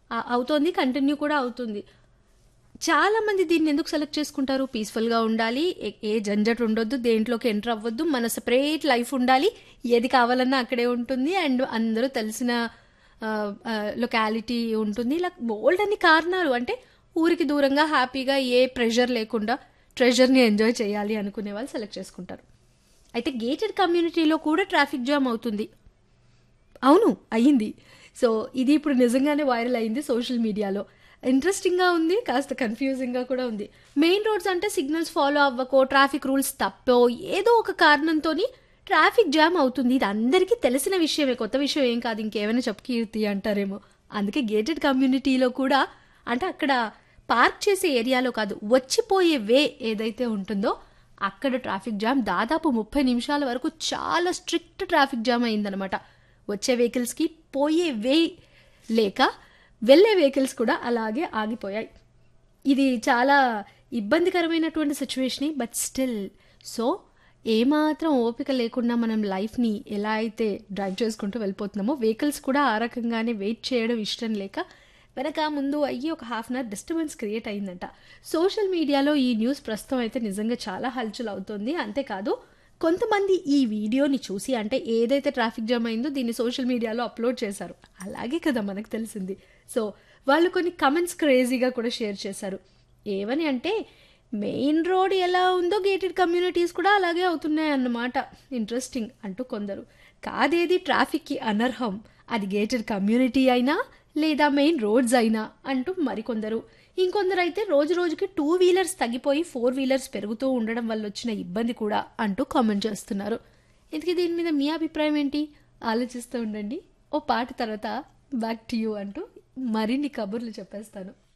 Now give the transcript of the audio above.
ఆ- అవుతోంది కంటిన్యూ కూడా అవుతుంది చాలా మంది దీన్ని ఎందుకు సెలెక్ట్ చేసుకుంటారు పీస్ఫుల్గా ఉండాలి ఏ- ఏ జంజట్ ఉండొద్దు దేంట్లోకి ఎంటర్ అవ్వద్దు మన సపరేట్ లైఫ్ ఉండాలి ఏది కావాలన్నా అక్కడే ఉంటుంది అండ్ అందరూ తెలిసిన లొకాలిటీ ఉంటుంది ఇలా బోల్డ్ అన్ని కారణాలు అంటే ఊరికి దూరంగా హ్యాపీగా ఏ ప్రెషర్ లేకుండా ట్రెజర్ని ఎంజాయ్ చేయాలి అనుకునే వాళ్ళు సెలెక్ట్ చేసుకుంటారు అయితే గేటెడ్ కమ్యూనిటీలో కూడా ట్రాఫిక్ జామ్ అవుతుంది అవును అయ్యింది సో ఇది ఇప్పుడు నిజంగానే వైరల్ అయింది సోషల్ మీడియాలో ఇంట్రెస్టింగ్గా ఉంది కాస్త కన్ఫ్యూజింగ్గా కూడా ఉంది మెయిన్ రోడ్స్ అంటే సిగ్నల్స్ ఫాలో అవ్వకో ట్రాఫిక్ రూల్స్ తప్పో ఏదో ఒక కారణంతో ట్రాఫిక్ జామ్ అవుతుంది ఇది అందరికీ తెలిసిన విషయమే కొత్త విషయం ఏం కాదు ఇంకేమైనా చెప్పు కీర్తి అంటారేమో అందుకే గేటెడ్ కమ్యూనిటీలో కూడా అంటే అక్కడ పార్క్ చేసే ఏరియాలో కాదు వచ్చిపోయే వే ఏదైతే ఉంటుందో అక్కడ ట్రాఫిక్ జామ్ దాదాపు ముప్పై నిమిషాల వరకు చాలా స్ట్రిక్ట్ ట్రాఫిక్ జామ్ అయిందనమాట వచ్చే వెహికల్స్కి పోయే వే లేక వెళ్ళే వెహికల్స్ కూడా అలాగే ఆగిపోయాయి ఇది చాలా ఇబ్బందికరమైనటువంటి సిచ్యువేషన్ బట్ స్టిల్ సో ఏమాత్రం ఓపిక లేకుండా మనం లైఫ్ని ఎలా అయితే డ్రైవ్ చేసుకుంటూ వెళ్ళిపోతున్నామో వెహికల్స్ కూడా ఆ రకంగానే వెయిట్ చేయడం ఇష్టం లేక వెనక ముందు అయ్యి ఒక half an hour disturbance create అయిందంట సోషల్ మీడియాలో ఈ న్యూస్ ప్రస్తుతం అయితే నిజంగా చాలా హల్చల్ అవుతుంది అంతేకాదు కొంతమంది ఈ వీడియోని చూసి అంటే ఏదైతే ట్రాఫిక్ జామ్ అయిందో దీన్ని సోషల్ మీడియాలో అప్లోడ్ చేశారు అలాగే కదా మనకు తెలిసింది సో వాళ్ళు కొన్ని కమెంట్స్ క్రేజీగా కూడా షేర్ చేశారు ఏమని అంటే మెయిన్ రోడ్ ఎలా ఉందో గేటెడ్ కమ్యూనిటీస్ కూడా అలాగే అవుతున్నాయి అన్నమాట ఇంట్రెస్టింగ్ అంటూ కొందరు కాదేది ట్రాఫిక్కి అనర్హం అది గేటెడ్ కమ్యూనిటీ అయినా లేదా మెయిన్ రోడ్స్ అయినా అంటూ మరికొందరు ఇంకొందరు అయితే రోజు రోజుకి టూ వీలర్స్ తగ్గిపోయి ఫోర్ వీలర్స్ పెరుగుతూ ఉండడం వల్ల వచ్చిన ఇబ్బంది కూడా అంటూ కామెంట్ చేస్తున్నారు ఇంతకీ దీని మీద మీ అభిప్రాయం ఏంటి ఆలోచిస్తూ ఉండండి ఓ పాట తర్వాత బ్యాక్ టు యూ అంటూ మరిన్ని కబుర్లు చెప్పేస్తాను